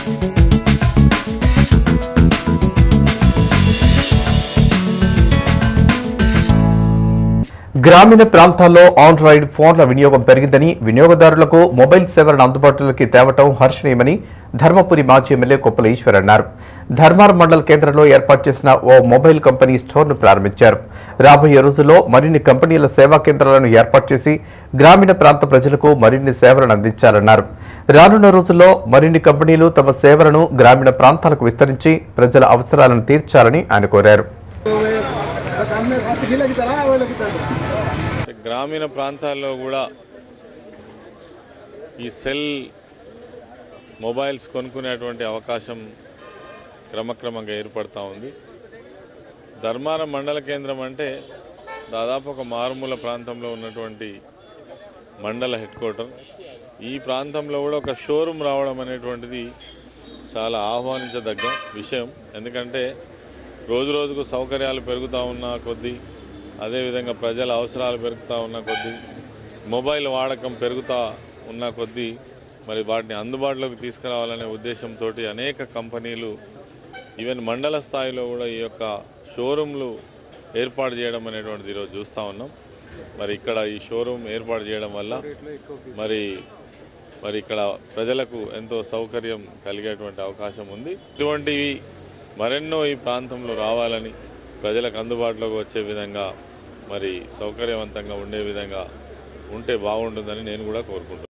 గ్రామీణ ప్రాంతాల్లో ఆండ్రాయిడ్ ఫోన్ల వినియోగం పెరిగిందని వినియోగదారులకు మొబైల్ సేవలను అందుబాటులోకి తేవటం హర్షణీయమని ధర్మపురి మాజీ ఎమ్మెల్యే కొప్పుల ఈశ్వర్ అన్నారు ధర్మారం మండల కేంద్రంలో ఏర్పాటు చేసిన ఓ మొబైల్ కంపెనీ స్టోర్ను ప్రారంభించారు రాబోయే రోజుల్లో మరిన్ని కంపెనీల సేవా కేంద్రాలను ఏర్పాటు చేసి గ్రామీణ ప్రాంత ప్రజలకు మరిన్ని సేవలను అందించాలన్నారు రానున్న రోజుల్లో మరిన్ని కంపెనీలు తమ సేవలను గ్రామీణ ప్రాంతాలకు విస్తరించి ప్రజల అవసరాలను తీర్చాలని ఆయన కోరారు గ్రామీణ ప్రాంతాల్లో కూడా ఈ సెల్ మొబైల్స్ కొనుక్కునేటువంటి అవకాశం క్రమక్రమంగా ఏర్పడతా ఉంది ధర్మారం మండల కేంద్రం అంటే దాదాపు ఒక మారుమూల ప్రాంతంలో ఉన్నటువంటి మండల హెడ్ క్వార్టర్ ఈ ప్రాంతంలో కూడా ఒక షోరూమ్ రావడం అనేటువంటిది చాలా ఆహ్వానించదగ్గ విషయం ఎందుకంటే రోజు రోజుకు సౌకర్యాలు పెరుగుతూ ఉన్న కొద్దీ అదేవిధంగా ప్రజల అవసరాలు పెరుగుతూ ఉన్న కొద్దీ మొబైల్ వాడకం పెరుగుతూ ఉన్న కొద్దీ మరి వాటిని అందుబాటులోకి తీసుకురావాలనే ఉద్దేశంతో అనేక కంపెనీలు ఈవెన్ మండల స్థాయిలో కూడా ఈ యొక్క షోరూమ్లు ఏర్పాటు చేయడం అనేటువంటిది ఈరోజు చూస్తూ ఉన్నాం మరి ఇక్కడ ఈ షోరూమ్ ఏర్పాటు చేయడం వల్ల మరి మరి ఇక్కడ ప్రజలకు ఎంతో సౌకర్యం కలిగేటువంటి అవకాశం ఉంది ఇటువంటివి మరెన్నో ఈ ప్రాంతంలో రావాలని ప్రజలకు అందుబాటులోకి వచ్చే విధంగా మరి సౌకర్యవంతంగా ఉండే విధంగా ఉంటే బాగుంటుందని నేను కూడా కోరుకుంటున్నాను